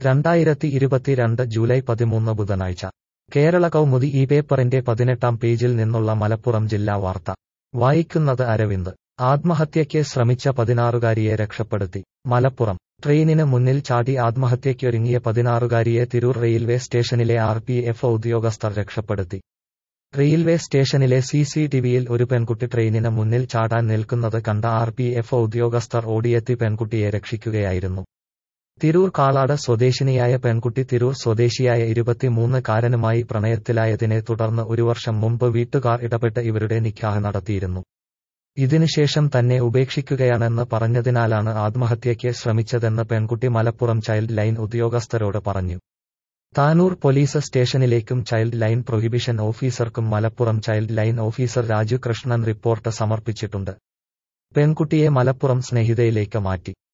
രണ്ടായിരത്തി ഇരുപത്തിരണ്ട് ജൂലൈ പതിമൂന്ന് ബുധനാഴ്ച കേരള കൗമുദി ഈ പേപ്പറിന്റെ പതിനെട്ടാം പേജിൽ നിന്നുള്ള മലപ്പുറം ജില്ലാ വാർത്ത വായിക്കുന്നത് അരവിന്ദ് ആത്മഹത്യയ്ക്ക് ശ്രമിച്ച പതിനാറുകാരിയെ രക്ഷപ്പെടുത്തി മലപ്പുറം ട്രെയിനിന് മുന്നിൽ ചാടി ആത്മഹത്യയ്ക്കൊരുങ്ങിയ പതിനാറുകാരിയെ തിരൂർ റെയിൽവേ സ്റ്റേഷനിലെ ആർ പി എഫ് ഉദ്യോഗസ്ഥർ രക്ഷപ്പെടുത്തി റെയിൽവേ സ്റ്റേഷനിലെ സി സി ടിവിയിൽ ഒരു പെൺകുട്ടി ട്രെയിനിന് മുന്നിൽ ചാടാൻ നിൽക്കുന്നത് കണ്ട ആർ പി എഫ് ഉദ്യോഗസ്ഥർ ഓടിയെത്തി പെൺകുട്ടിയെ രക്ഷിക്കുകയായിരുന്നു തിരൂർ കാളാട് സ്വദേശിനിയായ പെൺകുട്ടി തിരൂർ സ്വദേശിയായ ഇരുപത്തിമൂന്ന് കാരനുമായി പ്രണയത്തിലായതിനെ തുടർന്ന് ഒരു വർഷം മുമ്പ് വീട്ടുകാർ ഇടപെട്ട് ഇവരുടെ നിക്കാഹ് നടത്തിയിരുന്നു ഇതിനുശേഷം തന്നെ ഉപേക്ഷിക്കുകയാണെന്ന് പറഞ്ഞതിനാലാണ് ആത്മഹത്യയ്ക്ക് ശ്രമിച്ചതെന്ന് പെൺകുട്ടി മലപ്പുറം ചൈൽഡ് ലൈൻ ഉദ്യോഗസ്ഥരോട് പറഞ്ഞു താനൂർ പോലീസ് സ്റ്റേഷനിലേക്കും ചൈൽഡ് ലൈൻ പ്രൊഹിബിഷൻ ഓഫീസർക്കും Malappuram child line officer Raju Krishnan report സമർപ്പിച്ചിട്ടുണ്ട് പെൺകുട്ടിയെ മലപ്പുറം സ്നേഹിതയിലേക്ക് മാറ്റി